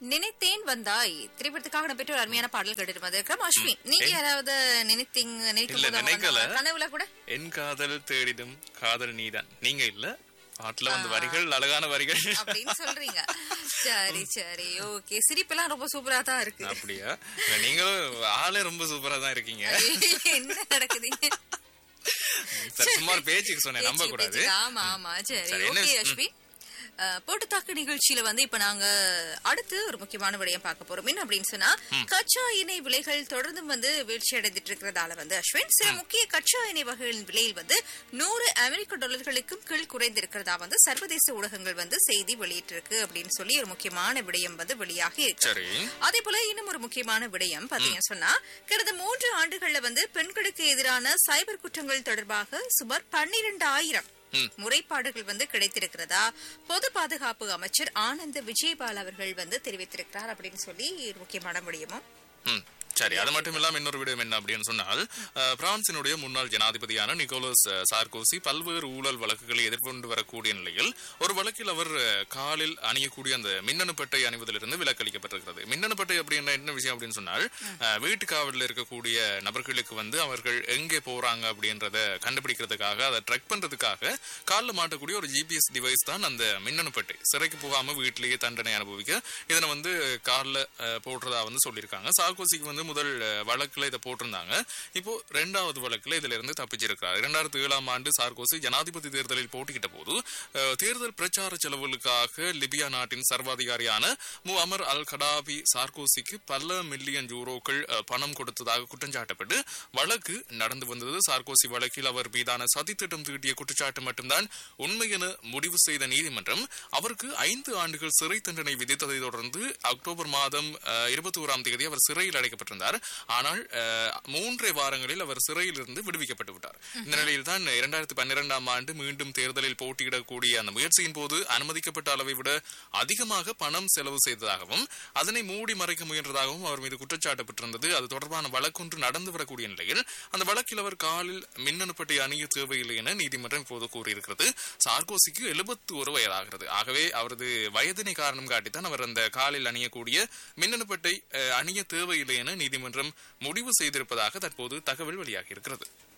நினைத்தேன் வந்தாய் திரைப்படத்துக்காக நான் பெற்ற ஒரு அருமையான பாடல் கேட்டு வந்திருக்கிறோம் அஸ்வின் நீங்க யாராவது நினைத்தீங்க நினைக்கும் இல்ல, போது அவங்க நினைக்கல. வந்தாங்களா? கனவுல கூட என் காதல் தேடிடும் காதல் நீதான் நீங்க இல்ல பாட்டுல வந்து வரிகள் அழகான வரிகள் அப்படின்னு சொல்றீங்க சரி சரி ஓகே சிரிப்பெல்லாம் ரொம்ப சூப்பரா தான் இருக்கு அப்படியா இல்ல, நீங்களும் ஆளே ரொம்ப சூப்பரா தான் இருக்கீங்க என்ன நடக்குதுங்க சரி, சும்மா ஒரு பேச்சுக்கு சொன்னேன் நம்ப பேச்சு, கூடாது பேச்சு. ஆமா ஆமா சரி சரி, என்ன- ஓகே அஸ்வின் அஹ், போட்டுத்தாக்கு நிகழ்ச்சியில வந்து இப்ப நாங்க அடுத்து ஒரு முக்கியமான விடயம் பார்க்க போறோம் என்ன அப்படின்னு சொன்னா கச்சா எண்ணெய் விலைகள் தொடர்ந்து வந்து வீழ்ச்சி அடைந்துட்டு இருக்கிறதால வந்து அஸ்வின் சில முக்கிய கச்சா எண்ணெய் வகைகளின் விலையில் வந்து நூறு அமெரிக்க டாலர்களுக்கும் கீழ் குறைந்திருக்கிறதா வந்து சர்வதேச ஊடகங்கள் வந்து செய்தி வெளியிட்டிருக்கு அப்படின்னு சொல்லி ஒரு முக்கியமான விடயம் வந்து வெளியாகி இருக்கு சரி அதே போல இன்னும் ஒரு முக்கியமான விடயம் பாத்தீங்கன்னு சொன்னா கடந்த மூன்று ஆண்டுகள்ல வந்து பெண்களுக்கு எதிரான சைபர் குற்றங்கள் தொடர்பாக சுமார் பன்னிரண்டாயிரம் ம். முறைப்பாடுகள் வந்து கிடைத்திருக்கிறதா பொது பாதுகாப்பு அமைச்சர் ஆனந்த் விஜயபால் அவர்கள் வந்து தெரிவித்திருக்கிறார் அப்படின்னு சொல்லி ஒரு முக்கியமான விடயமும் ம் சரி அது மட்டும் இல்லாம இன்னொரு விடயம் என்ன அப்படின்னு சொன்னால் அஹ், பிரான்சினுடைய முன்னாள் ஜனாதிபதியான நிக்கோலஸ் அஹ், சார்கோசி பல்வேறு ஊழல் வழக்குகளை எதிர்கொண்டு வரக்கூடிய நிலையில் ஒரு வழக்கில் அவர் அஹ், காலில் அணியக்கூடிய அந்த மின்னணு பட்டை அணிவதிலிருந்து விலக்களிக்கப்பட்டிருக்கிறது மின்னணு பட்டை அப்படின்னா என்ன விஷயம் அப்படின்னு சொன்னால் அஹ், வீட்டு காவலில் இருக்கக்கூடிய நபர்களுக்கு வந்து அவர்கள் எங்கே போறாங்க அப்படின்றத கண்டுபிடிக்கிறதுக்காக அதை ட்ரெக் பண்றதுக்காக காலில் மாட்டக்கூடிய ஒரு ஜிபிஎஸ் டிவைஸ் தான் அந்த மின்னணு பட்டை சிறைக்கு போகாம வீட்டிலேயே தண்டனை அனுபவிக்க இதனை வந்து காலில் போடுறதா வந்து சொல்லியிருக்காங்க சார்கோசிக்கு வந்து முதல் அஹ், வழக்குல இதை போட்டிருந்தாங்க இப்போ ரெண்டாவது வழக்குல இதுல இருந்து தப்பிச்சிருக்கிறார் இரண்டாயிரத்தி ஏழாம் ஆண்டு சார்கோசி ஜனாதிபதி தேர்தலில் போட்டியிட்ட போது அஹ், தேர்தல் பிரச்சார செலவுகளுக்காக லிபியா நாட்டின் சர்வாதிகாரியான மு அமர் அல் கடாபி சார்கோசிக்கு பல மில்லியன் யூரோக்கள் அஹ், பணம் கொடுத்ததாக குற்றஞ்சாட்டப்பட்டு வழக்கு நடந்து வந்தது சார்கோசி வழக்கில் அவர் மீதான சதித்திட்டம் தீட்டிய குற்றச்சாட்டு மட்டும்தான் உண்மை என முடிவு செய்த நீதிமன்றம் அவருக்கு ஐந்து ஆண்டுகள் சிறை தண்டனை விதித்ததை தொடர்ந்து அக்டோபர் மாதம் இருபத்தி ஓராம் தேதி அவர் சிறையில் அடைக்கப்பட்டிருந்தார் ஆனால் அஹ், மூன்றே வாரங்களில் அவர் சிறையில் இருந்து விடுவிக்கப்பட்டு விட்டார் இந்த நிலையில் தான் இரண்டாயிரத்தி பன்னிரெண்டாம் ஆண்டு மீண்டும் தேர்தலில் போட்டியிடக்கூடிய அந்த முயற்சியின் போது அனுமதிக்கப்பட்ட அளவை விட அதிகமாக பணம் செலவு செய்ததாகவும் அதனை மூடி மறைக்க முயன்றதாகவும் அவர் மீது குற்றச்சாட்டப்பட்டிருந்தது அது தொடர்பான வழக்கொன்று நடந்து வரக்கூடிய நிலையில் அந்த வழக்கில் அவர் காலில் மின்னணு பட்டை அணிய தேவையில்லை என நீதிமன்றம் இப்போது கூறியிருக்கிறது சார்கோசிக்கு எழுபத்தி ஒரு வயதாகிறது ஆகவே அவரது வயதினை காரணம் காட்டித்தான் அவர் அந்த காலில் அணியக்கூடிய மின்னணு பட்டை அஹ், அணிய தேவையில்லை என நீதிமன்றம் முடிவு செய்திருப்பதாக தற்போது தகவல் வெளியாகி இருக்கிறது